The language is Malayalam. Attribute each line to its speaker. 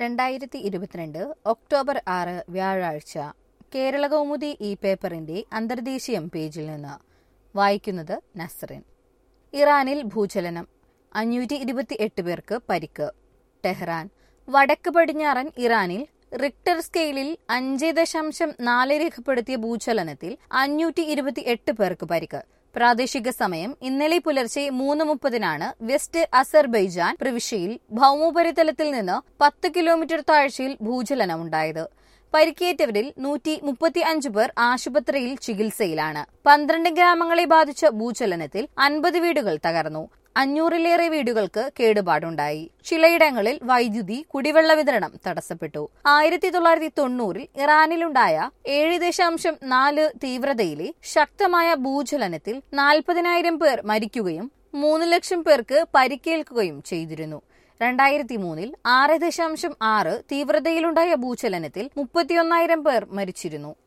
Speaker 1: രണ്ടായിരത്തി ഇരുപത്തിരണ്ട് ഒക്ടോബർ ആറ് വ്യാഴാഴ്ച കേരളകൗമുദി ഈ പേപ്പറിന്റെ അന്തർദേശീയം പേജിൽ നിന്ന് വായിക്കുന്നത് നസ്റിൻ ഇറാനിൽ ഭൂചലനം അഞ്ഞൂറ്റി ഇരുപത്തി എട്ട് പേർക്ക് പരിക്ക് ടെഹ്റാൻ വടക്ക് പടിഞ്ഞാറൻ ഇറാനിൽ റിക്ടർ സ്കെയിലിൽ അഞ്ച് ദശാംശം നാല് രേഖപ്പെടുത്തിയ ഭൂചലനത്തിൽ അഞ്ഞൂറ്റി ഇരുപത്തി എട്ട് പേർക്ക് പരിക്ക് പ്രാദേശിക സമയം ഇന്നലെ പുലർച്ചെ മൂന്ന് മുപ്പതിനാണ് വെസ്റ്റ് അസർബൈജാൻ പ്രവിശ്യയിൽ ഭൗമോപരിതലത്തിൽ നിന്ന് പത്ത് കിലോമീറ്റർ താഴ്ചയിൽ ഭൂചലനമുണ്ടായത് പരിക്കേറ്റവരിൽ നൂറ്റി മുപ്പത്തി അഞ്ച് പേർ ആശുപത്രിയിൽ ചികിത്സയിലാണ് പന്ത്രണ്ട് ഗ്രാമങ്ങളെ ബാധിച്ച ഭൂചലനത്തിൽ അൻപത് വീടുകൾ തകർന്നു അഞ്ഞൂറിലേറെ വീടുകൾക്ക് കേടുപാടുണ്ടായി ചിലയിടങ്ങളിൽ വൈദ്യുതി കുടിവെള്ള വിതരണം തടസ്സപ്പെട്ടു ആയിരത്തി തൊള്ളായിരത്തി തൊണ്ണൂറിൽ ഇറാനിലുണ്ടായ ഏഴ് ദശാംശം നാല് തീവ്രതയിലെ ശക്തമായ ഭൂചലനത്തിൽ നാൽപ്പതിനായിരം പേർ മരിക്കുകയും മൂന്ന് ലക്ഷം പേർക്ക് പരിക്കേൽക്കുകയും ചെയ്തിരുന്നു രണ്ടായിരത്തി മൂന്നിൽ ആറ് ദശാംശം ആറ് തീവ്രതയിലുണ്ടായ ഭൂചലനത്തിൽ മുപ്പത്തിയൊന്നായിരം പേർ മരിച്ചിരുന്നു